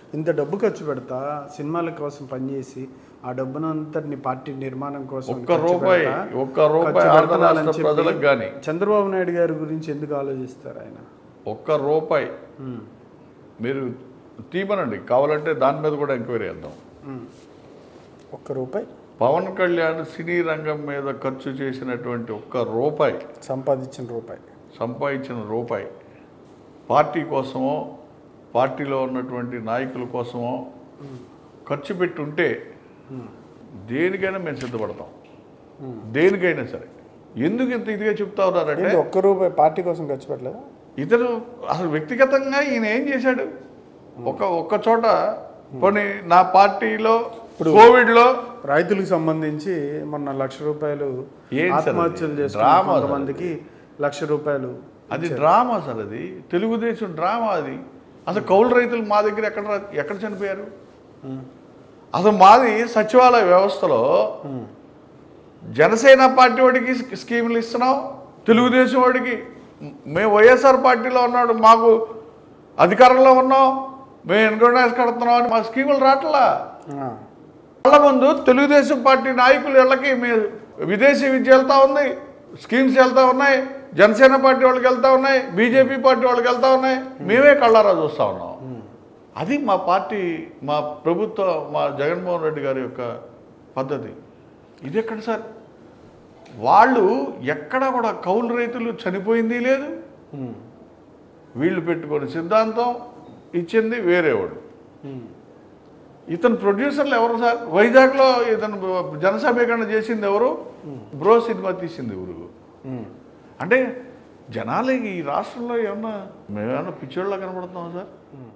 ఇంత డబ్బు ఖర్చు పెడతా సినిమాల కోసం పనిచేసి ఆ డబ్బును అంతటిని పార్టీ నిర్మాణం కోసం ఒక్క ఖర్చు రూపాయి పెడతా, ఒక్క రూపాయి ఖర్చు ఆంధ్ర పెడతానని రాష్ట్ర చెప్పి ప్రజలకు కానీ చంద్రబాబు నాయుడు గారి గురించి ఎందుకు ఆలోచిస్తారు ఆయన ఒక్క రూపాయి ఉమ్, మీరు తీమనండి కావాలంటే దాని మీద కూడా ఎంక్వైరీ చేద్దాం ఉమ్. ఒక్క రూపాయి పవన్ కళ్యాణ్ సినీ రంగం మీద ఖర్చు చేసినటువంటి ఒక్క రూపాయి సంపాదించిన రూపాయి సంపాదించిన రూపాయి పార్టీ కోసమో పార్టీలో ఉన్నటువంటి నాయకుల కోసమో ఖర్చు పెట్టి ఉంటే దేనికైనా మేము సిద్ధపడతాం దేనికైనా సరే ఎందుకు ఇంత ఇదిగా చెప్తా ఉన్నారంటే ఏంటి ఒక్క రూపాయి పార్టీ కోసం ఖర్చు పెట్టలేదా ఇతను అసలు వ్యక్తిగతంగా ఈయన ఏం చేశాడు ఒక ఒక్క చోట కొన్ని నా పార్టీలో కోవిడ్లో రైతులకు సంబంధించి మొన్న లక్ష రూపాయలు ఏంటి సార్ ఆత్మహత్యలు అది? చేసుకున్న డ్రామా సార్ కొంతమందికి లక్ష రూపాయలు అది డ్రామా సార్ అది తెలుగుదేశం డ్రామా అది అసలు కౌలు రైతులు మా దగ్గర ఎక్కడ రా- ఎక్కడ చనిపోయారు ఉమ్, అసలు మాది సచివాలయ వ్యవస్థలో ఉమ్, జనసేన పార్టీ వాడికి స్కీ- స్కీములు ఇస్తున్నాం తెలుగుదేశం వాడికి మ్- మేము వైఎస్ఆర్ పార్టీలో ఉన్నాడు మాకు అధికారంలో ఉన్నాం మేము ఎన్కౌంటర్ కడుతున్నాం అని మా స్కీములు రావట్లా ఆ, వాళ్ళ ముందు తెలుగుదేశం పార్టీ నాయకులు ఇళ్ళకి మీ విదేశీ విద్య వెళ్తా ఉంది స్కీమ్స్ వెళ్తా ఉన్నాయి జనసేన పార్టీ వాళ్ళకి వెళ్తా ఉన్నాయి బీజేపీ పార్టీ వాళ్ళకి వెళ్తా ఉన్నాయి మేమే కళ్ళారా చూస్తా ఉన్నాం అది మా పార్టీ మా ప్రభుత్వ మా జగన్మోహన్ రెడ్డి గారి యొక్క పద్ధతి ఇది ఎక్కడ సార్ వాళ్ళు ఎక్కడ కూడా కౌలు రైతులు చనిపోయింది లేదు ఉమ్, వీళ్ళు పెట్టుకుని సిద్ధాంతం ఇచ్చింది వేరేవాడు ఉమ్, ఇతను ప్రొడ్యూసర్లు ఎవరు సార్ వైజాగ్లో ఇతను జనసమీకరణ చేసింది ఎవరు బ్రో సినిమా తీసింది ఎవరు ఉమ్. అంటే జనాలు ఈ రాష్ట్రంలో ఏమన్నా మేమేమన్నా పిచ్చోళ్ళ కనబడుతున్నాం సార్ ఉమ్.